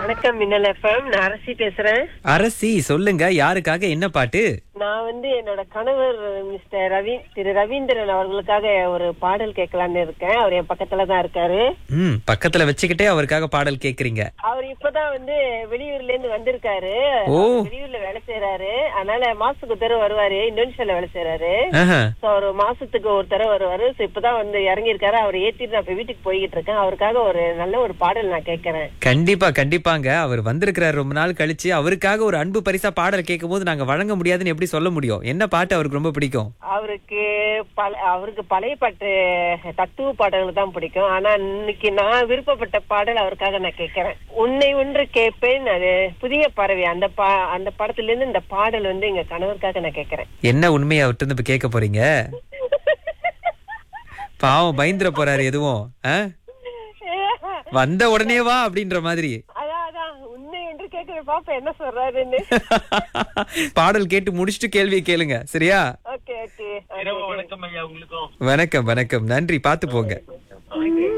வணக்கம் மின்னல் எஃப்எம் நான் அரசி பேசுறேன் அரசி சொல்லுங்க யாருக்காக என்ன பாட்டு நான் வந்து என்னோட கணவர் மிஸ்டர் ரவி திரு ரவீந்திரன் அவர்களுக்காக ஒரு பாடல் கேட்கலான்னு இருக்கேன் அவர் என் பக்கத்துல தான் இருக்காரு ம் பக்கத்துல வச்சுக்கிட்டே அவருக்காக பாடல் கேக்குறீங்க அவர் இப்பதான் வந்து வெளியூர்ல இருந்து வந்திருக்காரு ஓ. அவர் வெளியூர்ல வேலை செய்யறாரு அதனால மாசத்துக்கு ஒரு தடவை வருவாரு இந்தோனேஷியால வேலை செய்யறாரு ஆஹா. So, ஒரு மாசத்துக்கு ஒரு தடவை வருவாரு So, இப்பதான் வந்து இறங்கி இருக்காரு அவர் ஏத்திட்டு நான் இப்ப வீட்டுக்கு போய்கிட்டு இருக்கேன் அவருக்காக ஒரு நல்ல ஒரு பாடல் நான் கேட்கறேன் கண்டிப்பா கண்டிப்பாங்க அவர் வந்திருக்கிறார் ரொம்ப நாள் கழிச்சு அவருக்காக ஒரு அன்பு பரிசா பாடல் கேட்கும் போது நாங்க வழங்க முடியாதுன்னு எப்படி சொல்ல முடியும் என்ன பாட்டு அவருக்கு ரொம்ப பிடிக்கும் அவருக்கு பல அவருக்கு பழைய பாட்டு தத்துவ பாடல்கள் தான் பிடிக்கும் ஆனா இன்னைக்கு நான் விருப்பப்பட்ட பாடல் அவருக்காக நான் கேட்கறேன் உன்னை ஒன்று கேட்பேன் அது புதிய பறவை அந்த பா அந்த படத்துல இருந்து இந்த பாடல் வந்து எங்க கணவருக்காக நான் கேட்கறேன் என்ன உண்மையை அவர்கிட்ட இருந்து இப்ப கேட்க போறீங்க பாவம் பயந்துட போறாரு எதுவும் ஆ? வந்த உடனே வா அப்படின்ற மாதிரி அதான் அதான் உன்னை ஒன்று கேட்கிறேன் பாப்பா என்ன சொல்றாருன்னு பாடல் கேட்டு முடிச்சுட்டு கேள்வியை கேளுங்க சரியா ஓகே ஓகே இரவு வணக்கம் ஐயா உங்களுக்கும் வணக்கம் வணக்கம் நன்றி பார்த்து போங்க